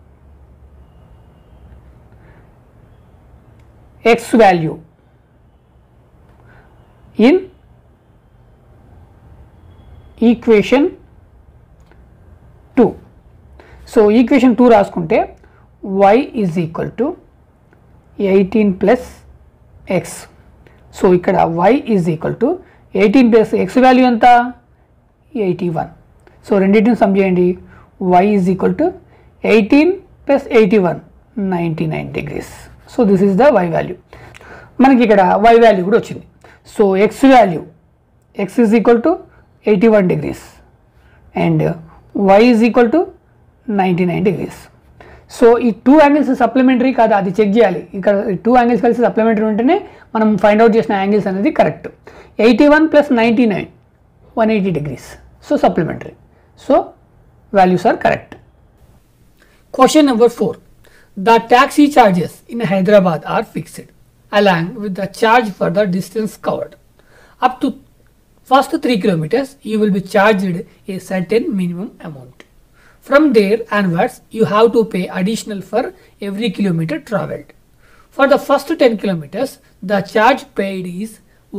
x value in equation two so equation two రాసుకుంటే y is equal to eighteen plus x so ఇక్కడ y is equal to eighteen plus x value ఎంత ఎయిటీ వన్ సో రెండింటిని సమ్ చేయండి y is equal to eighteen plus eighty one ninety nine degrees so this is the y value మనకి ఇక్కడ వై వాల్యూ కూడా వచ్చింది so x value X is equal to eighty one degrees and y is equal to ninety nine degrees so ఈ టూ యాంగిల్స్ సప్లిమెంటరీ కాదు అది చెక్ చేయాలి ఇక్కడ టూ యాంగిల్స్ కలిసి సప్లిమెంటరీ ఉంటేనే మనం ఫైండ్ అవుట్ చేసిన యాంగిల్స్ అనేది correct eighty one plus ninety nine one eighty degrees so supplementary so values are correct Question number 4. The taxi charges in Hyderabad are fixed along with the charge for the distance covered. Up to first 3 kilometers, you will be charged a certain minimum amount. From there onwards, you have to pay additional for every kilometer traveled. For the first 10 kilometers, the charge paid is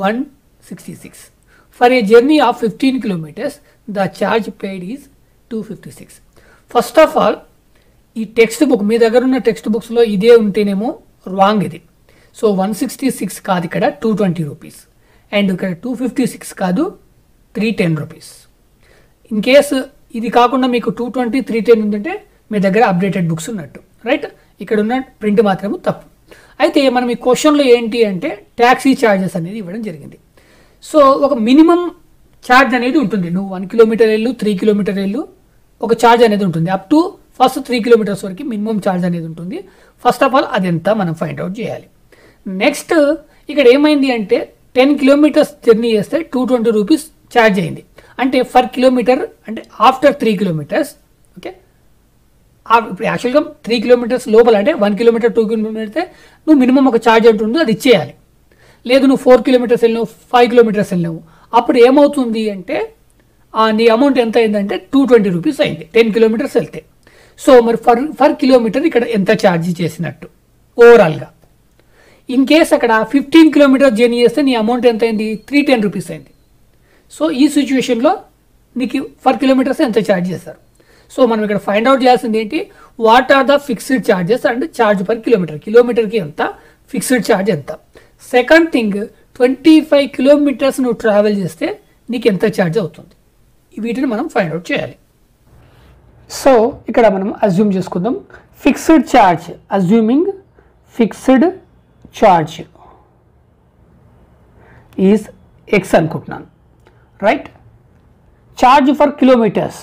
166. For a journey of 15 kilometers, the charge paid is 256. First of all, ఈ టెక్స్ట్ బుక్ మీ దగ్గర ఉన్న టెక్స్ట్ బుక్స్లో ఇదే ఉంటేనేమో రాంగ్ ఇది సో వన్ సిక్స్టీ సిక్స్ కాదు ఇక్కడ టూ ట్వంటీ రూపీస్ అండ్ ఇక్కడ టూ ఫిఫ్టీ సిక్స్ కాదు three ten rupees in case ఇది కాకుండా మీకు టూ ట్వంటీ త్రీ టెన్ ఉందంటే మీ దగ్గర అప్డేటెడ్ బుక్స్ ఉన్నట్టు రైట్ ఇక్కడ ఉన్న ప్రింట్ మాత్రమే తప్పు అయితే మనం ఈ క్వశ్చన్లో ఏంటి అంటే ట్యాక్సీ ఛార్జెస్ అనేది ఇవ్వడం జరిగింది సో ఒక మినిమం ఛార్జ్ అనేది ఉంటుంది నువ్వు వన్ కిలోమీటర్ వెళ్ళు త్రీ కిలోమీటర్ వెళ్ళు ఒక ఛార్జ్ అనేది ఉంటుంది up to first three kilometres వరకు మినిమం ఛార్జ్ అనేది ఉంటుంది ఫస్ట్ ఆఫ్ ఆల్ అది ఎంత మనం ఫైండ్ అవుట్ చేయాలి నెక్స్ట్ ఇక్కడ ఏమైంది అంటే టెన్ కిలోమీటర్స్ జర్నీ చేస్తే టూ ట్వంటీ రూపీస్ ఛార్జ్ అయింది అంటే ఫర్ కిలోమీటర్ అంటే ఆఫ్టర్ త్రీ కిలోమీటర్స్ ఓకే ఇప్పుడు యాక్చువల్గా త్రీ కిలోమీటర్స్ లోపల అంటే వన్ కిలోమీటర్ టూ కిలోమీటర్ అయితే నువ్వు మినిమం ఒక ఛార్జ్ అంటుందో అది ఇచ్చేయాలి లేదు నువ్వు ఫోర్ కిలోమీటర్స్ వెళ్ళినావు ఫైవ్ కిలోమీటర్స్ వెళ్ళినావు అప్పుడు ఏమవుతుంది అంటే ఆ నీ అమౌంట్ ఎంత అయిందంటే టూ ట్వంటీ రూపీస్ అయింది టెన్ కిలోమీటర్స్ వెళ్తే సో మరి ఫర్ ఫర్ కిలోమీటర్ ఇక్కడ ఎంత ఛార్జ్ చేసినట్టు ఓవరాల్గా ఇన్ కేస్ అక్కడ ఫిఫ్టీన్ కిలోమీటర్ జర్నీ చేస్తే నీ అమౌంట్ ఎంత అయింది త్రీ టెన్ రూపీస్ అయింది సో ఈ సిచ్యువేషన్లో నీకు ఫర్ కిలోమీటర్స్ ఎంత ఛార్జ్ చేస్తారు సో మనం ఇక్కడ ఫైండ్ అవుట్ చేయాల్సింది ఏంటి what are the fixed charges and charge per kilometre కిలోమీటర్కి ఎంత ఫిక్స్డ్ ఛార్జ్ ఎంత second thing twenty five kilometres నువ్వు ట్రావెల్ చేస్తే నీకు ఎంత ఛార్జ్ అవుతుంది వీటిని మనం ఫైండ్ అవుట్ చేయాలి సో ఇక్కడ మనం అజ్యూమ్ చేసుకుందాం fixed charge assuming fixed charge is x అనుకుంటున్నాను right charge for kilometres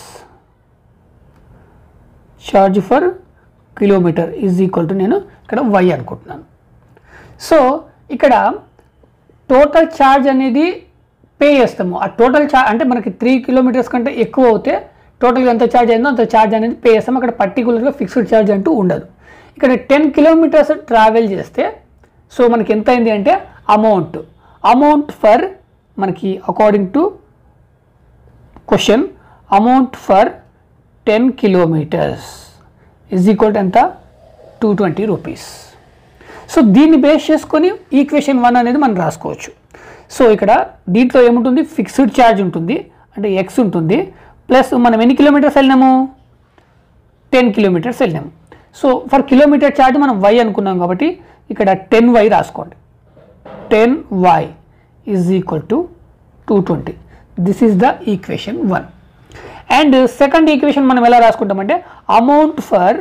charge for kilometre is equal to నేను ఇక్కడ వై అనుకుంటున్నాను సో ఇక్కడ టోటల్ ఛార్జ్ అనేది పే చేస్తాము ఆ టోటల్ ఛార్జ్ అంటే మనకి త్రీ కిలోమీటర్స్ కంటే ఎక్కువ అవుతే టోటల్గా ఎంత ఛార్జ్ అయిందో అంత ఛార్జ్ అనేది పే చేస్తాం అక్కడ పర్టికులర్గా ఫిక్స్డ్ ఛార్జ్ అంటూ ఉండదు ఇక్కడ టెన్ కిలోమీటర్స్ ట్రావెల్ చేస్తే సో మనకి ఎంత అయింది అంటే అమౌంట్ అమౌంట్ ఫర్ మనకి according to question amount for ten kilometres is equal to ఎంత టూ ట్వంటీ రూపీస్ సో దీన్ని బేస్ చేసుకొని ఈక్వేషన్ వన్ అనేది మనం రాసుకోవచ్చు సో ఇక్కడ దీంట్లో ఏముంటుంది ఫిక్స్డ్ ఛార్జ్ ఉంటుంది అంటే ఎక్స్ ఉంటుంది ప్లస్ మనం ఎన్ని కిలోమీటర్స్ వెళ్ళినాము టెన్ కిలోమీటర్స్ వెళ్ళినాము సో ఫర్ కిలోమీటర్ ఛార్జ్ మనం వై అనుకున్నాం కాబట్టి ఇక్కడ టెన్ వై రాసుకోండి ten y is equal to two twenty this is the equation one and second equation మనం ఎలా రాసుకుంటామంటే amount for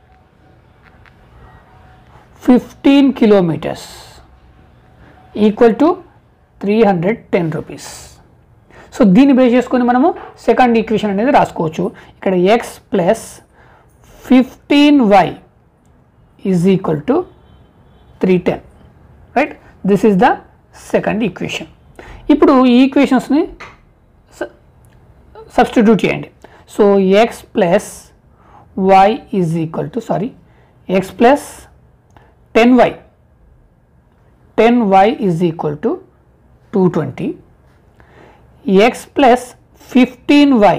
fifteen kilometres equal to three hundred ten rupees so దీన్ని బేస్ చేసుకొని మనము సెకండ్ ఈక్వేషన్ అనేది రాసుకోవచ్చు ఇక్కడ x plus fifteen y is equal to three ten right this is the second equation ఇప్పుడు ఈ ఈక్వేషన్స్ని సబ్స్టిట్యూట్ చేయండి so x plus y is equal to sorry x plus ten y ten y is equal to two twenty x plus fifteen y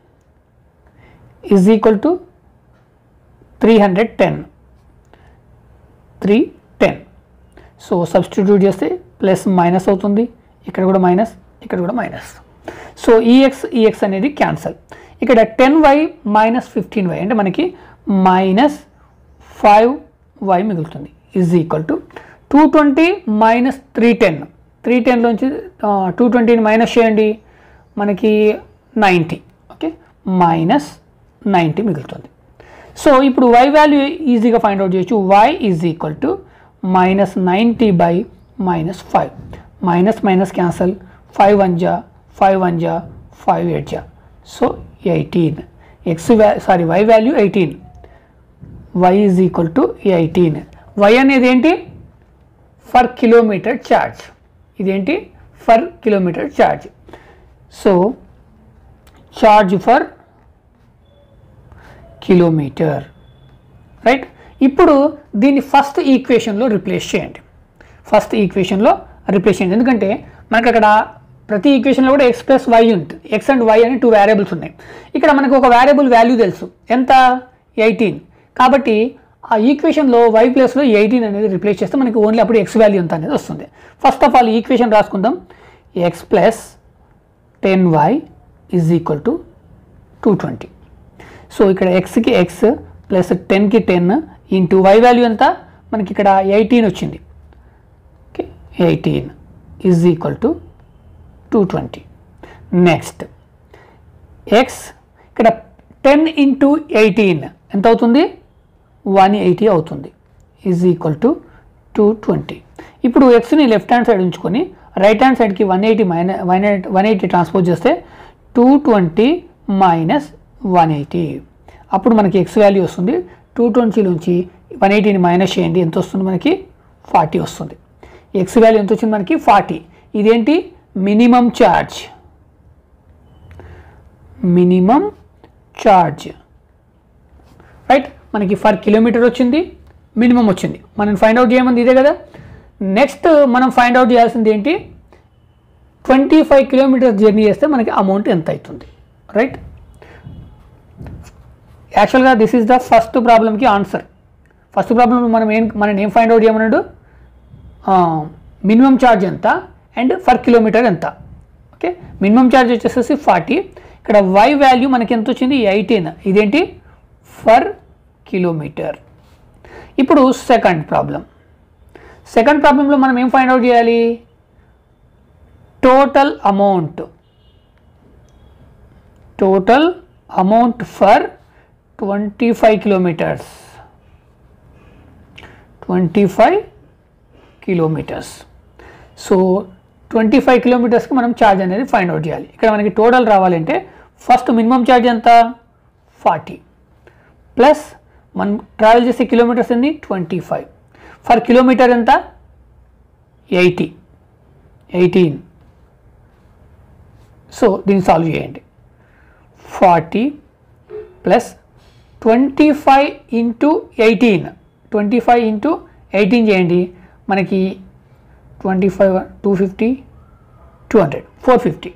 is equal to three hundred ten three ten so substitute చేస్తే ప్లస్ మైనస్ అవుతుంది ఇక్కడ కూడా మైనస్ ఇక్కడ కూడా మైనస్ సో ఈఎక్స్ ఈఎక్స్ అనేది క్యాన్సల్ ఇక్కడ ten y minus fifteen y అంటే మనకి మైనస్ ఫైవ్ వై మిగులుతుంది is equal to two twenty minus three ten three టెన్లోంచి టూ ట్వంటీని మైనస్ చేయండి మనకి నైంటీ ఓకే మైనస్ నైంటీ మిగులుతుంది సో ఇప్పుడు వై వాల్యూ ఈజీగా ఫైండ్ అవుట్ చేయొచ్చు y is equal to minus ninety by minus five minus minus cancel five one జా ఫైవ్ వన్ జా ఫైవ్ ఎయిట్ జా సో ఎయిటీన్ ఎక్స్ వ్యా sorry y value eighteen y is equal to eighteen y అనేది ఏంటి ఫర్ కిలోమీటర్ ఛార్జ్ ఇదేంటి per kilometre charge so charge for kilometre right ఇప్పుడు దీన్ని ఫస్ట్ ఈక్వేషన్లో రిప్లేస్ చేయండి ఫస్ట్ ఈక్వేషన్లో రిప్లేస్ చేయండి ఎందుకంటే మనకు అక్కడ ప్రతి ఈక్వేషన్లో కూడా ఎక్స్ ప్లస్ వై ఉంటుంది ఎక్స్ అండ్ వై అని టూ వేరియబుల్స్ ఉన్నాయి ఇక్కడ మనకు ఒక వేరియబుల్ వాల్యూ తెలుసు ఎంత ఎయిటీన్ కాబట్టి ఆ ఈక్వేషన్లో వై ప్లస్లో ఎయిటీన్ అనేది రిప్లేస్ చేస్తే మనకి ఓన్లీ అప్పుడు ఎక్స్ వాల్యూ ఎంత అనేది వస్తుంది ఫస్ట్ ఆఫ్ ఆల్ ఈక్వేషన్ రాసుకుందాం x plus ten y is equal to two twenty so ఇక్కడ ఎక్స్కి ఎక్స్ ప్లస్ టెన్కి టెన్ ఇంటూ వై వాల్యూ ఎంత మనకి ఇక్కడ ఎయిటీన్ వచ్చింది okay eighteen is equal to two twenty next x ఇక్కడ టెన్ ఇంటూ ఎయిటీన్ ఎంత అవుతుంది వన్ ఎయిటీ అవుతుంది is equal to two twenty ఇప్పుడు ఎక్స్ని లెఫ్ట్ హ్యాండ్ సైడ్ ఉంచుకొని రైట్ హ్యాండ్ సైడ్కి one eighty minus one eight one eighty transpose చేస్తే two twenty minus one eighty అప్పుడు మనకి ఎక్స్ వాల్యూ వస్తుంది టూ ట్వంటీలోంచి వన్ ఎయిటీని మైనస్ చేయండి ఎంత వస్తుంది మనకి ఫార్టీ వస్తుంది ఎక్స్ వాల్యూ ఎంత వచ్చింది మనకి ఫార్టీ ఇదేంటి minimum charge minimum charge right మనకి ఫర్ కిలోమీటర్ వచ్చింది మినిమం వచ్చింది మనం ఫైండ్ అవుట్ చేయమంది ఇదే కదా నెక్స్ట్ మనం ఫైండ్ అవుట్ చేయాల్సింది ఏంటి ట్వంటీ ఫైవ్ కిలోమీటర్స్ జర్నీ చేస్తే మనకి అమౌంట్ ఎంత అవుతుంది రైట్ యాక్చువల్గా దిస్ ఈజ్ ద ఫస్ట్ ప్రాబ్లమ్కి ఆన్సర్ ఫస్ట్ ప్రాబ్లం మనం ఏం మనం ఏం ఫైండ్ అవుట్ చేయమన్నాడు మినిమం ఛార్జ్ ఎంత అండ్ ఫర్ కిలోమీటర్ ఎంత ఓకే మినిమం ఛార్జ్ వచ్చేసేసి ఫార్టీ ఇక్కడ వై వాల్యూ మనకి ఎంత వచ్చింది ఎయిటీన్ ఇదేంటి ఫర్ కిలోమీటర్ ఇప్పుడు సెకండ్ ప్రాబ్లం సెకండ్ ప్రాబ్లంలో మనం ఏం ఫైండ్ అవుట్ చేయాలి total amount total amount for twenty five kilometres twenty five kilometres so twenty five కిలోమీటర్స్కి మనం ఛార్జ్ అనేది ఫైండ్ అవుట్ చేయాలి ఇక్కడ మనకి టోటల్ రావాలంటే ఫస్ట్ మినిమం ఛార్జ్ ఎంత ఫార్టీ ప్లస్ మనం ట్రావెల్ చేసే కిలోమీటర్స్ ఎన్ని ట్వంటీ ఫైవ్ ఫర్ కిలోమీటర్ ఎంత ఎయిటీ ఎయిటీన్ సో దీన్ని సాల్వ్ చేయండి forty plus twenty five into eighteen twenty five into eighteen చేయండి మనకి twenty five two fifty two hundred four fifty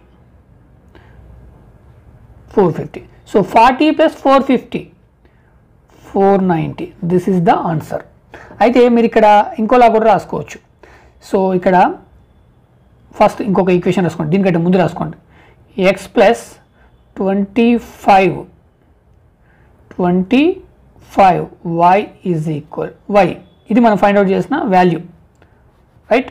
four fifty so forty plus four fifty four ninety this is the answer అయితే మీరు ఇక్కడ ఇంకోలా కూడా రాసుకోవచ్చు సో ఇక్కడ ఫస్ట్ ఇంకొక ఈక్వేషన్ రాసుకోండి దీనికంటే ముందు రాసుకోండి x plus twenty five twenty five y is equal y ఇది మనం ఫైండ్ అవుట్ చేసిన value right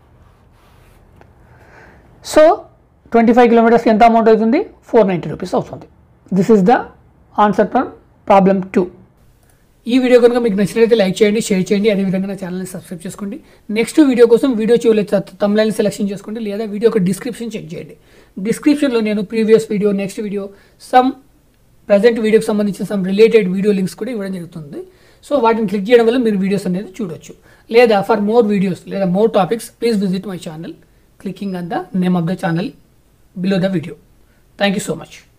so twenty five కిలోమీటర్స్కి ఎంత అమౌంట్ అవుతుంది ఫోర్ నైంటీ రూపీస్ అవుతుంది this is the answer for problem two ఈ వీడియో కనుక మీకు నచ్చినట్లయితే లైక్ చేయండి షేర్ చేయండి అదేవిధంగా నా ఛానల్ని సబ్స్క్రైబ్ చేసుకోండి నెక్స్ట్ వీడియో కోసం వీడియో చివరిలో తమ్లైన్ సెలెక్షన్ చేసుకోండి లేదా వీడియో ఒక డిస్క్రిప్షన్ చెక్ చేయండి డిస్క్రిప్షన్లో నేను previous video next video some present వీడియోకి సంబంధించిన సమ్ రిలేటెడ్ వీడియో లింక్స్ కూడా ఇవ్వడం జరుగుతుంది సో వాటిని క్లిక్ చేయడం వల్ల మీరు వీడియోస్ అనేది చూడొచ్చు లేదా ఫర్ మోర్ వీడియోస్ లేదా more topics please visit my channel clicking on the name of the channel below the video thank you so much